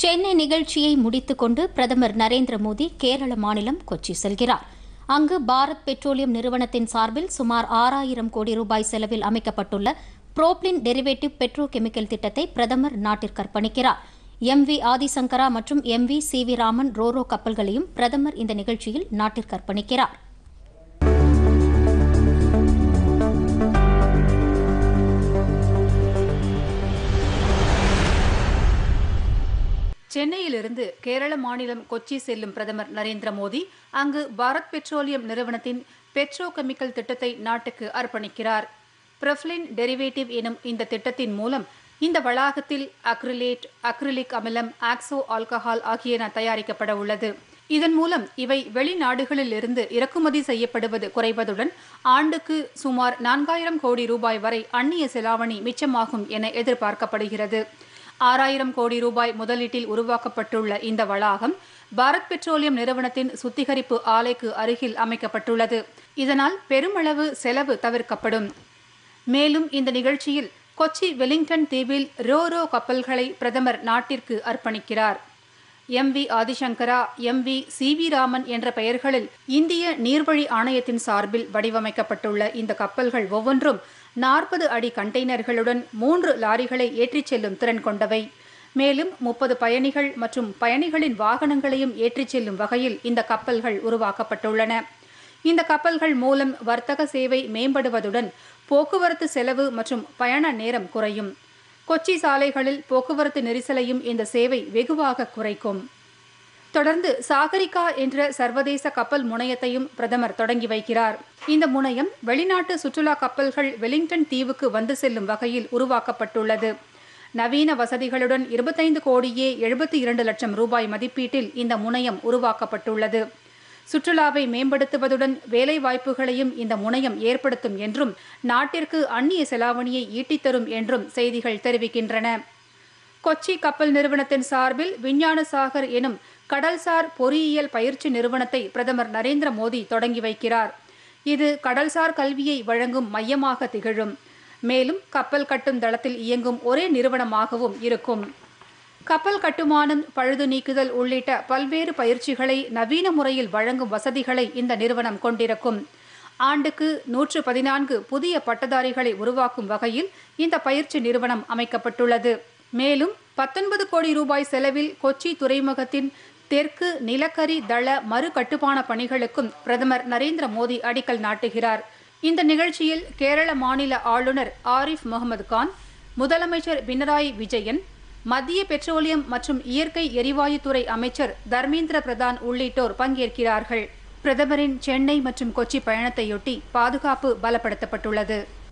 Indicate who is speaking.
Speaker 1: சென்னை நிகழ்ச்சியை முடித்துக்கொண்டு பிரதமர் நரேந்திர மோடி கேரள மாநிலம் கொச்சி செல்கிறார் அங்கு பாரத் பெட்ரோலியம் நிறுவனத்தின் சார்பில் சுமார் ஆறாயிரம் கோடி ரூபாய் செலவில் அமைக்கப்பட்டுள்ள புரோப்ளின் டெரிவேட்டிவ் பெட்ரோ கெமிக்கல் திட்டத்தை பிரதமர் நாட்டிற்கு அர்ப்பணிக்கிறார் எம் வி ஆதிசங்கரா மற்றும் M V C V Raman ro ro கப்பல்களையும் பிரதமர் இந்த நிகழ்ச்சியில் நாட்டிற்கு அர்ப்பணிக்கிறார்
Speaker 2: சென்னையிலிருந்து கேரள மாநிலம் கொச்சி செல்லும் பிரதமர் நரேந்திர மோடி அங்கு பாரத் பெட்ரோலியம் நிறுவனத்தின் பெட்ரோ கெமிக்கல் திட்டத்தை நாட்டுக்கு அர்ப்பணிக்கிறார் பிரஃப்லின் டெரிவேட்டிவ் எனும் இந்த திட்டத்தின் மூலம் இந்த வளாகத்தில் அக்ரிலேட் அக்ரிலிக் அமிலம் ஆக்சோ ஆல்கஹால் ஆகியன தயாரிக்கப்பட உள்ளது இதன் மூலம் இவை வெளிநாடுகளில் இருந்து இறக்குமதி செய்யப்படுவது குறைவதுடன் ஆண்டுக்கு சுமார் நான்காயிரம் கோடி ரூபாய் வரை அந்நிய செலாவணி மிச்சமாகும் என எதிர்பார்க்கப்படுகிறது ஆறாயிரம் கோடி ரூபாய் முதலீட்டில் உருவாக்கப்பட்டுள்ள இந்த வளாகம் பாரத் பெட்ரோலியம் நிறுவனத்தின் சுத்திகரிப்பு ஆலைக்கு அருகில் அமைக்கப்பட்டுள்ளது இதனால் பெருமளவு செலவு தவிர்க்கப்படும் மேலும் இந்த நிகழ்ச்சியில் கொச்சி வெலிங்டன் தீவில் ரோரோ கப்பல்களை பிரதமர் நாட்டிற்கு அர்ப்பணிக்கிறார் M V Adishankara M V C V Raman என்ற பெயர்களில் இந்திய நீர்வழி ஆணையத்தின் சார்பில் வடிவமைக்கப்பட்டுள்ள இந்த கப்பல்கள் ஒவ்வொன்றும் நாற்பது அடி கண்டெய்னர்களுடன் மூன்று லாரிகளை ஏற்றிச் செல்லும் திறன் கொண்டவை மேலும் முப்பது பயணிகள் மற்றும் பயணிகளின் வாகனங்களையும் ஏற்றிச் செல்லும் வகையில் இந்த கப்பல்கள் உருவாக்கப்பட்டுள்ளன இந்த கப்பல்கள் மூலம் வர்த்தக சேவை மேம்படுவதுடன் போக்குவரத்து செலவு மற்றும் பயண நேரம் குறையும் கொச்சி சாலைகளில் போக்குவரத்து நெரிசலையும் இந்த சேவை வெகுவாக குறைக்கும் தொடர்ந்து சாகரிகா என்ற சர்வதேச கப்பல் முனையத்தையும் பிரதமர் தொடங்கி வைக்கிறார் இந்த முனையம் வெளிநாட்டு சுற்றுலா கப்பல்கள் வெலிங்டன் தீவுக்கு வந்து செல்லும் வகையில் உருவாக்கப்பட்டுள்ளது நவீன வசதிகளுடன் இருபத்தைந்து கோடியே எழுபத்தி இரண்டு லட்சம் ரூபாய் மதிப்பீட்டில் இந்த முனையம் உருவாக்கப்பட்டுள்ளது சுற்றுலாவை மேம்படுத்துவதுடன் வேலை வாய்ப்புகளையும் இந்த முனையம் ஏற்படுத்தும் என்றும் நாட்டிற்கு அந்நிய செலாவணியை ஈட்டித்தரும் என்றும் செய்திகள் தெரிவிக்கின்றன கொச்சி கப்பல் நிறுவனத்தின் சார்பில் விஞ்ஞான சாகர் எனும் கடல்சார் பொறியியல் பயிற்சி நிறுவனத்தை பிரதமர் நரேந்திர மோடி தொடங்கி வைக்கிறார் இது கடல்சார் கல்வியை வழங்கும் மையமாக திகழும் மேலும் கப்பல் கட்டும் தளத்தில் இயங்கும் ஒரே நிறுவனமாகவும் இருக்கும் கப்பல் கட்டுமானம் பழுது நீக்குதல் உள்ளிட்ட பல்வேறு பயிற்சிகளை நவீன முறையில் வழங்கும் வசதிகளை இந்த நிறுவனம் கொண்டிருக்கும் ஆண்டுக்கு நூற்று பதினான்கு புதிய பட்டதாரிகளை உருவாக்கும் வகையில் இந்த பயிற்சி நிறுவனம் அமைக்கப்பட்டுள்ளது மேலும் பத்தொன்பது கோடி ரூபாய் செலவில் கொச்சி துறைமுகத்தின் தெற்கு நிலக்கரி தள மறு கட்டுமான பணிகளுக்கும் பிரதமர் நரேந்திர மோடி அடிக்கல் நாட்டுகிறார் இந்த நிகழ்ச்சியில் கேரள மாநில ஆளுநர் ஆரிஃப் முகமது கான் முதலமைச்சர் பினராயி விஜயன் மத்திய பெட்ரோலியம் மற்றும் இயற்கை எரிவாயுத்துறை அமைச்சர் தர்மேந்திர பிரதான் உள்ளிட்டோர் பங்கேற்கிறார்கள் பிரதமரின் சென்னை மற்றும் கொச்சி பயணத்தையொட்டி பாதுகாப்பு பலப்படுத்தப்பட்டுள்ளது